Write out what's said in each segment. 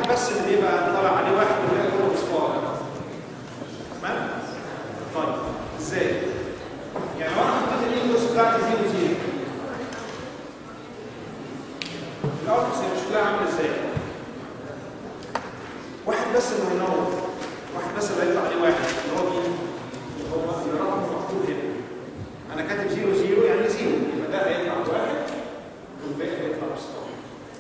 بس اللي بيبقى طالع عليه واحد والباقي كله اصفار تمام طيب ازاي يعني لو انا حطيت الانبوتس بتاعتي 0 0 الاوتبوت شكلها عامل ازاي واحد بس اللي هينور واحد بس اللي هيطلع عليه واحد اللي هو مين اللي هو الرقم المكتوب هنا انا كاتب 0 0 يعني 0 يبقى ده هيطلع واحد والباقي هيطلع بصفار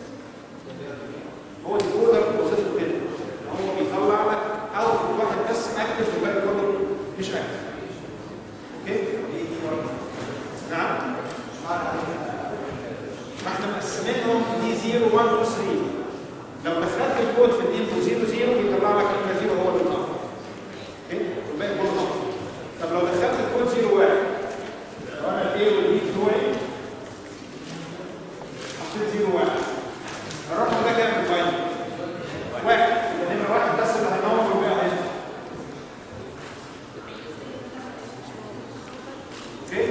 هو الديكودر وظيفته كده هو بيطلع لك اوتبوت واحد بس اكتف والباقي كله مش اكتف اوكي نعم ما احنا مقسمينهم دي 0 1 2 3 لو دخلت الكود في الانفو 0 0 بيطلع لك ان 0 هو اللي بيطلع اوكي والباقي كله نقص طب لو دخلت الكود 0 1 لو انا الاي والبي بتوعي حطيت 0 1 الرقم ده كام في الفاينل؟ واحد يبقى نمره واحد بس اللي هينور والباقي هيطلع اوكي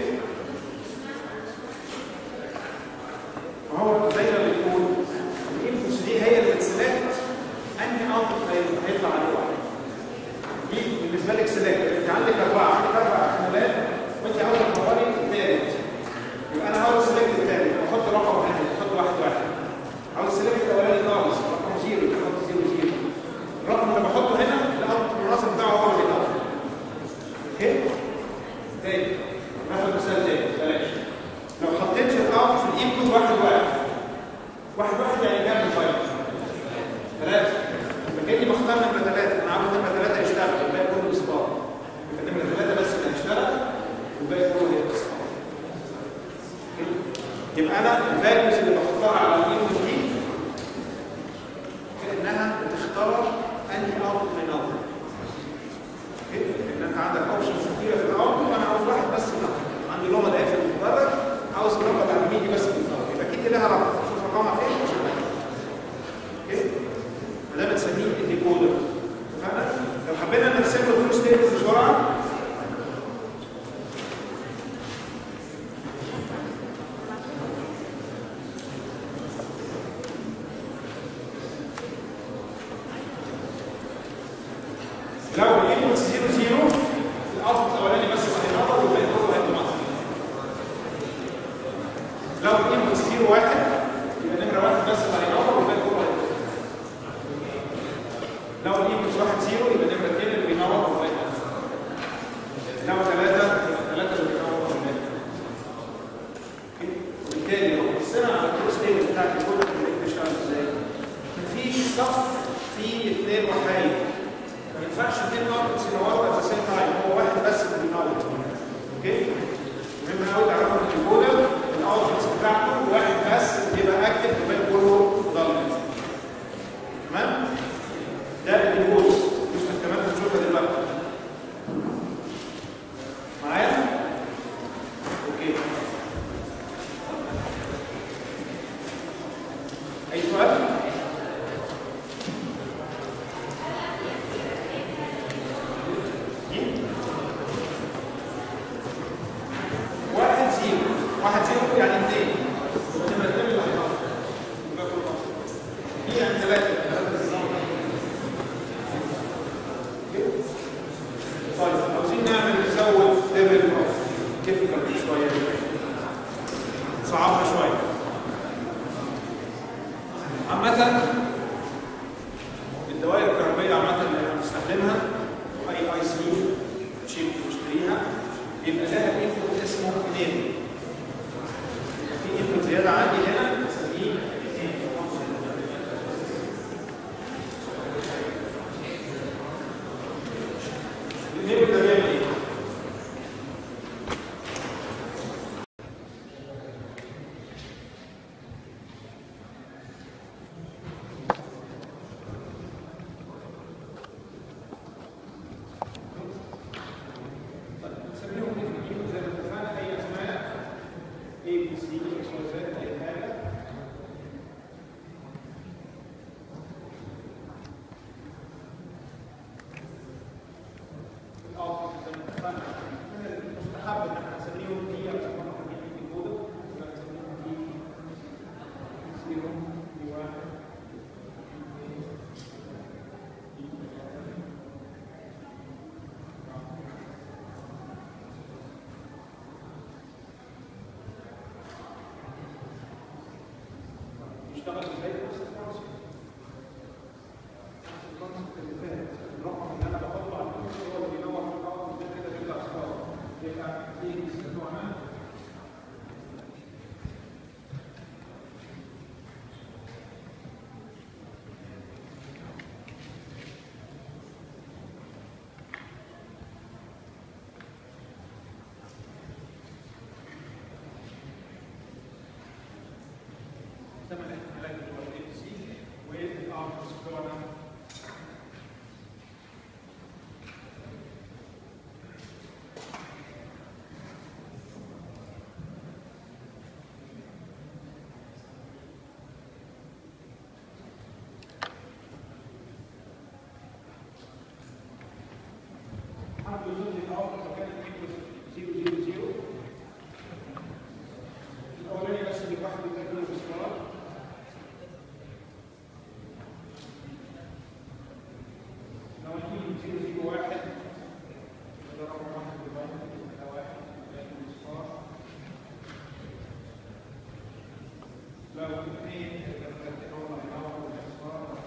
ما هو زي ما بتقول الانبوتس دي هي اللي بتسلكت انهي اوتبوت هيطلع عليه واحد دي بالنسبه لك سلكت انت عندك اربعه عندك اربع احتمالات وانت عاوز تختاري الثالث يبقى انا عاوز سلكت الثالث احط رقم واحد احط واحد واحد عاوز سلكت الاولاني خالص رقم زيرو احط زيرو زيرو الرقم اللي بحطه هنا الاوتبوت المناسب بتاعه هو اللي هيطلع اوكي تاني ناخد مثال تاني بلاش لو حطيت في الاوت في الانبوت واحد واحد واحد واحد يعني كام الفايل؟ ثلاثة يبقى كأني بختار نمرة ثلاثة أنا عاوز نمرة ثلاثة يشتغل والباقي كله إصفار يبقى نمرة ثلاثة بس اللي هيشتغل والباقي كله هيبقى إصفار يبقى أنا الفاليوز اللي بختارها على الانبوت دي كأنها بتختار أنهي اوتبوت هينور ان انت عندك اوبشنز كتيره في الاول وانا عاوز واحد بس ينور عندي لغه دقيقه في المدرج عاوز اللغه العالميه دي بس بتنور يبقى اكيد لها رقم شوف رقمها فين وشوف اوكي فده بنسميه الديكودر اتفقنا لو حبينا نرسم له ترو ستيت بسرعه لو الانبوت 0 0 الاوتبوت الاولاني بس اللي هينور والباقي كله هيبقى مصر لو الانبوت 0 1 يبقى نمره واحد بس اللي هينور والباقي كله هيبقى لو الانبوت 1 0 يبقى نمره 2 اللي بينور والباقي مصر لو 3 يبقى 3 اللي بينور والباقي وبالتالي لو بصينا على الكروس تيبل بتاعت الكود اللي بيشتغل ازاي مفيش صف فيه اثنين وحيد ما ينفعش اثنين اوتبوتس ينوروا ات ذا سيم تايم هو واحد بس اللي بينور اوكي مهم قوي تعرفوا ان الكودر الاوتبوتس بتاعته واحد بس اللي بيبقى اكتف والباقي كله ضلمه تمام ده الديكوز يوسف كمان هنشوفها دلوقتي معايا اوكي اي سؤال واحد زيرو واحد زيرو يعني اثنين يبقى نبقى اثنين اللي هيطلع يبقى كل واحد دي يعني ثلاثة ثلاثة طيب عاوزين نعمل نزود ليفل اوف ديفيكالتي شوية صعبها شوية عامة الدوائر الكهربائية عامة اللي احنا بنستخدمها اي اي سي تشيب بنشتريها بيبقى لها انبوت اسمه انيبل في انبوت زيادة عندي هنا بنسميه الانيبل ده بيعمل ايه؟ نسميهم ايه في الانبوت يشتغل ازاي نفس الكونسيبت نفس الكونسيبت اللي فات الرقم اللي انا بحطه على الكمبيوتر هو اللي بينور في الرقم ده كده بيطلع صفار يبقى في بيسموها ثمان احتمالات اللي هو الاي سي والارمز بتوعنا حد يظن لي الاول لو كانت ايكوز 0 0 0 الاولاني بس اللي واحد بيتاكل باستمرار لو نجيب 0 0 1 ده رقم واحد بيبقى ده واحد بيتاكل باستمرار لو اثنين يبقى ترتيبهم الامر بالاستمرار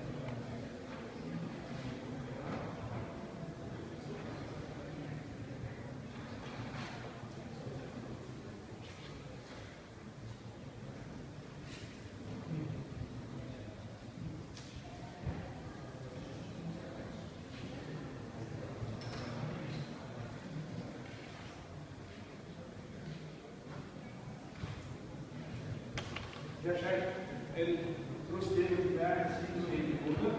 ده شايف التروس تيبل بتاع السيكو ايه كله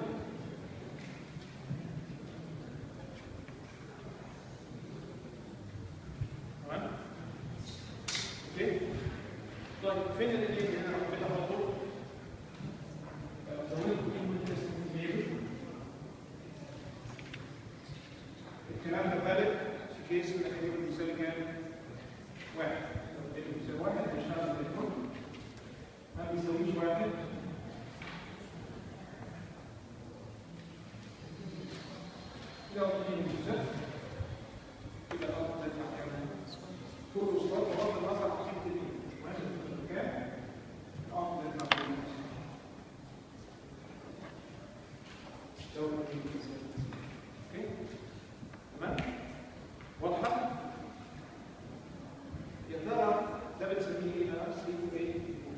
تمام اوكي طيب فين اللي اللي انا حبيت احطه زودت كلمه تيبل الكلام ده فارق في كيس ان التيبل بيساوي كام؟ واحد لو التيبل بيساوي واحد بيشتغل بالكل ما بيساويش واحد لو اتنين صفر كده الارض تطلع كام؟ كل صفر بغض النظر عن قيمه الايه ماشي كام؟ الارض تطلع كام؟ لو اتنين صفر اوكي تمام؟ واضحه؟ يا ترى ده بنسميه ايه بقى؟ سي ايه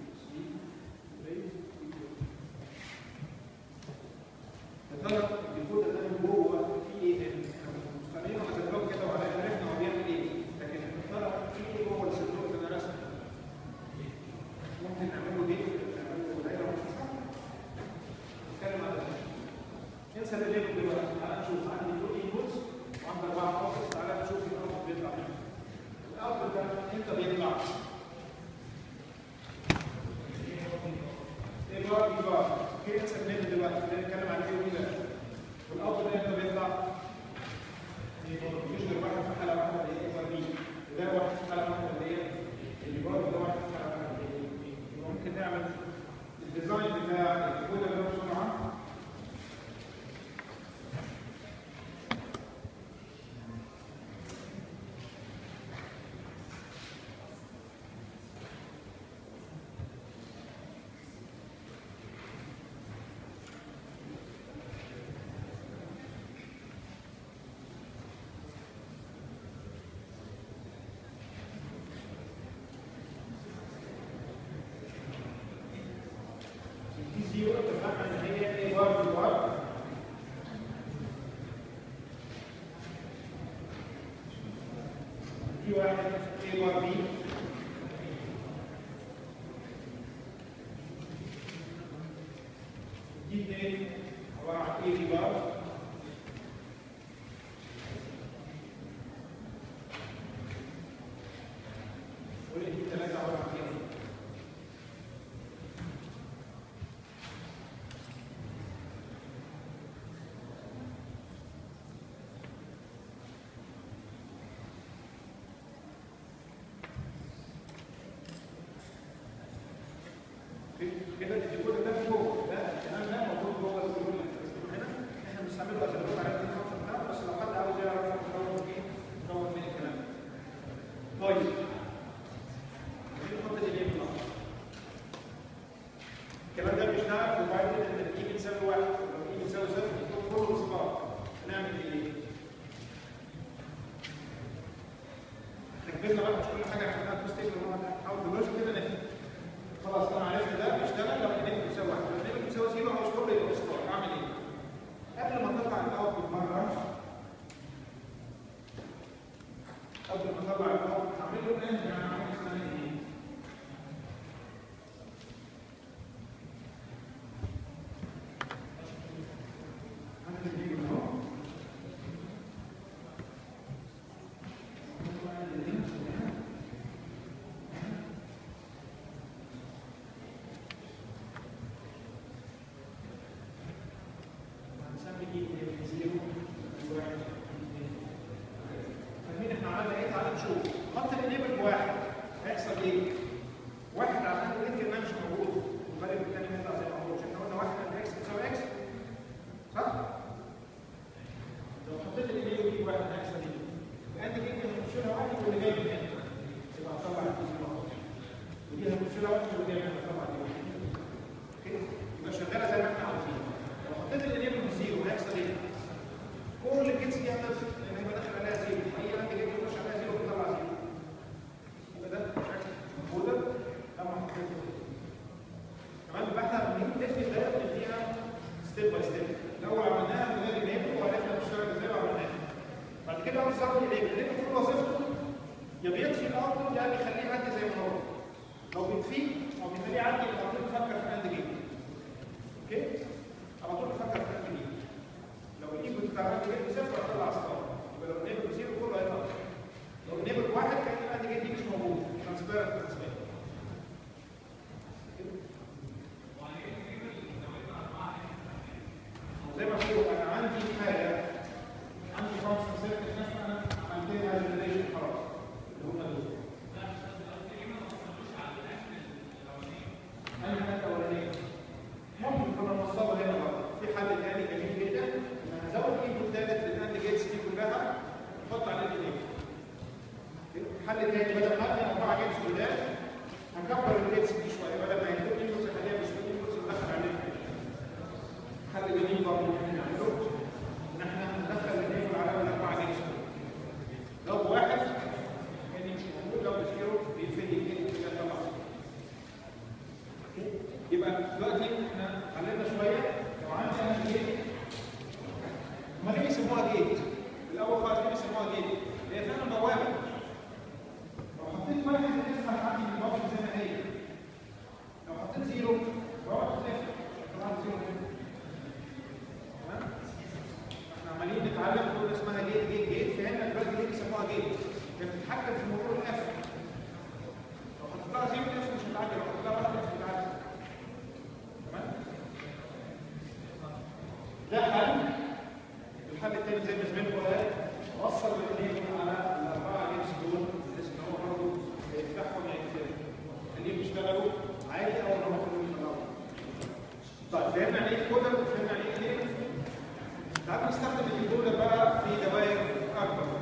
ترى الكود ده من جوه في ايه خلينا نحسبه كده وعلى عرفنا هو بيعمل ايه لكن ترى في ايه جوه الصندوق اللي انا رسمه ممكن نعمله دي نعمله دايره مش نتكلم على ده انسى اللي ليه دلوقتي تعالى نشوف عندي تو انبوتس وعندي اربعه اوتبوتس تعالى نشوف الاوتبوت بيطلع منين الاوتبوت ده امتى بيطلع؟ ايه بقى ايه بقى كده سمينا دلوقتي بنتكلم عن ايه وكده والاب ده امتى بيطلع مفيش غير واحد في حلقه واحده اللي هي بي وده واحد في حلقه واحده اللي هي اللي برضه ده واحد في حلقه واحده اللي هي بي ممكن نعمل الديزاين بتاع الكود ده بسرعه دي زيرو اتفقنا ان هي ايه بار في بار دي واحد ايه بار بي دي اثنين عباره عن ايه دي بار ودي ثلاثه عباره عن ايه كده الديكور ده جوه ده الكلام ده موجود جوه الزرور اللي هنا احنا يبقى ده بيشتغل وبعدين ان الاي بتساوي واحد لو الاي بتساوي صفر يكون كله صفار نعمل ايه؟ ركزنا بقى مش كل حاجه هنعملها في ستيبل نحاول بلوجيك كده نفهم خلاص انا عرفت ده بيشتغل لو الاثنين بتساوي واحد لو الاثنين بتساوي زيرو عاوز كله يبقى صفار اعمل ايه؟ قبل ما تطلع الاوتبوت مره قبل ما اطلع الاوتبوت هعمل له اند يعني هعمل اسمها ايه؟ هنكتب دي من اهو هنسمي دي زيرو واحد فاهمين احنا عملنا ايه؟ تعالى نشوف خط الانيبل بواحد هيحصل ايه؟ واحد عشان الانت ما مش موجود والفرق الثاني هيطلع زي ما هو مش احنا قلنا واحد عند اكس بتساوي اكس صح؟ لو حطيت الانيبل دي واحد هيحصل ايه؟ يبقى انت جيت هتخش لها واحد واللي جاي من هنا يبقى هتطلع دي زيرو ودي هتخش لها واحد واللي جاي من هنا هتطلع دي واحد اوكي؟ يبقى شغاله زي ما احنا عارفين لو حطيت الانيبل بزيرو هيحصل ايه؟ كل الجنس دي هتطفي لان هيبقى داخل عليها زيرو اي عندي جنس يخش عليها زيرو بيطلع زيرو يبقى ده شكل موجوده لما حطيت كمان يبقى احنا بنيجي نبني الدايره بنديها ستيب باي ستيب الاول عملناها من غير انيبل وعرفنا بتشتغل ازاي وعملناها بعد كده عاوز نزود الانيبل الانيبل كل وظيفته يا بيطفي الاوتبوت يا بيخليه يعدي زي ما هو لو بيطفيه او بيخليه يعدي على طول نفكر في اند جيم اوكي على طول نفكر في اند جيم لو الانبوت بتاع الاند جيم بصفر هطلع صفر يبقى لو الانبوت بزيرو كله هيطلع لو الانبوت واحد كان الاند جيم دي مش موجود ترانسبيرنت بالنسبه لي زي ما بقول انا عندي حاجه عندي فانكشن سيركت مثلا عملتها جنريشن خلاص اللي هم دول انا حاجه اولانيه ممكن كنا نوصلها هنا برضه في حل تاني جميل جدا ان هزود انبوت ثالث للاند جيتس دي كلها نحط عليه الانبوت حل تاني بدل ما ادي اربعه جيتس جداد هكبر الجيتس دي شويه بدل ما يكون انبوتس اخليها مش انبوتس ندخل عليها حل جميل برضه ممكن نعمله ان احنا ندخل الانبوت على الاربعه جيتس لو واحد كان مش موجود لو بزيرو بيفيد الجيتس كده طبعا يبقى دلوقتي احنا حللنا شويه لو عندي انا جيت ما ليه بيسموها جيت الاول خالص ليه بيسموها جيت هي فعلا بوابه لو حطيت واحد هتفتح عندي البوابه زي ما هي لو حطيت زيرو البوابه هتفتح طبعا زيرو هنا تمام احنا عمالين نتعلم نقول اسمها جيت جيت جيت فهمنا دلوقتي ليه بيسموها جيت هي بتتحكم في موضوع الاف لو حطيت لها زيرو الاف مش هتعدي لو حطيت لها واحد اف هتعدي تمام ده حل الحل الثاني زي ما زميلكم قال وصل الاثنين على الاربعه جيمس دول بحيث ان هو برضه يفتحهم يقفلهم خليهم يشتغلوا عادي اول ما هو كلهم يشتغلوا طيب فهمنا يعني ايه كودر وفهمنا يعني ايه كليم تعالوا نستخدم الكودر بقى في دوائر اكبر